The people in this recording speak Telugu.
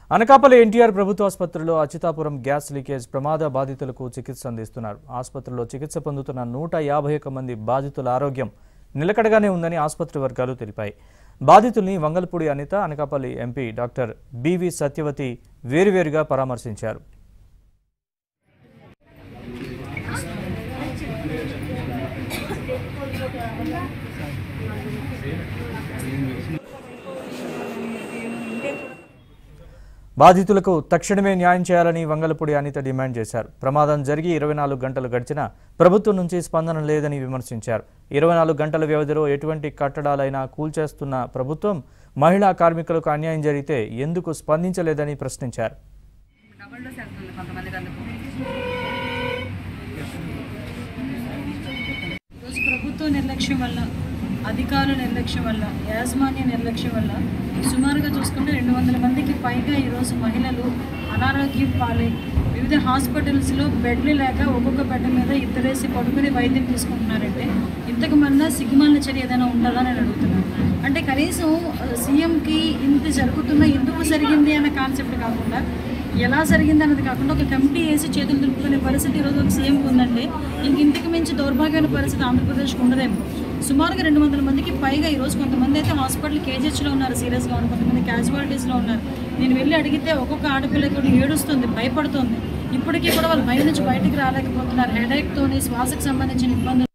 అనకాపల్లి ఎన్టీఆర్ ప్రభుత్వ ఆసుపత్రిలో అచితాపురం గ్యాస్ లీకేజ్ ప్రమాద బాధితులకు చికిత్స అందిస్తున్నారు ఆసుపత్రిలో చికిత్స పొందుతున్న నూట యాభై ఒక్క మంది బాధితుల ఆరోగ్యం నిలకడగానే ఉందని ఆసుపత్రి వర్గాలు తెలిపాయి బాధితుల్ని Vangalapudi Anitha Anakapalli MP doctor B V Satyavathi వేరువేరుగా పరామర్శించారు బాధితులకు తక్షణమే న్యాయం చేయాలని వంగలపూడి అనిత డిమాండ్ చేశారు ప్రమాదం జరిగి ఇరవై నాలుగు గంటలు గడిచినా ప్రభుత్వం నుంచి స్పందన లేదని విమర్శించారు ఇరవై నాలుగు గంటల వ్యవధిలో ఎటువంటి కట్టడాలైనా కూల్చేస్తున్న ప్రభుత్వం మహిళా కార్మికులకు అన్యాయం జరిగితే ఎందుకు స్పందించలేదని ప్రశ్నించారు డబల్ డోస్ వెళ్తుంది కొంతమందికి అందుకు ఈరోజు ప్రభుత్వ నిర్లక్ష్యం వల్ల అధికారుల నిర్లక్ష్యం వల్ల యాజమాన్య నిర్లక్ష్యం వల్ల సుమారుగా చూసుకుంటే రెండు వందల మందికి పైగా ఈరోజు మహిళలు అనారోగ్యం పాలై వివిధ హాస్పిటల్స్లో బెడ్లు లేక ఒక్కొక్క బెడ్ మీద ఇద్దరేసి పడుకుని వైద్యం తీసుకుంటున్నారంటే ఇంతకు మన్నా సిగ్గుమాలిన చర్య ఏదైనా ఉంటుందా అని అడుగుతున్నాను అంటే కనీసం సీఎంకి ఇంత జరుగుతున్నా ఎందుకు జరిగింది అన్న కాన్సెప్ట్ కాకుండా ఎలా జరిగింది అన్నది కాకుండా ఒక కమిటీ వేసి చేతులు దులుపుకునే పరిస్థితి ఈరోజు ఒక సీఎం ఉందంటే ఇంక ఇంటికి మించి దౌర్భాగ్యమైన పరిస్థితి ఆంధ్రప్రదేశ్కి ఉండదేమో సుమారుగా రెండు వందల మందికి పైగా ఈరోజు కొంతమంది అయితే హాస్పిటల్ కేజీహెచ్లో ఉన్నారు సీరియస్గా ఉన్నారు కొంతమంది క్యాజువాలిటీస్లో ఉన్నారు నేను వెళ్ళి అడిగితే ఒక్కొక్క ఆడపిల్ల కూడా ఏడుస్తుంది భయపడుతుంది ఇప్పటికీ కూడా వాళ్ళు భయం నుంచి బయటికి రాలేకపోతున్నారు హెడేక్తోని శ్వాసకు సంబంధించిన ఇబ్బందులు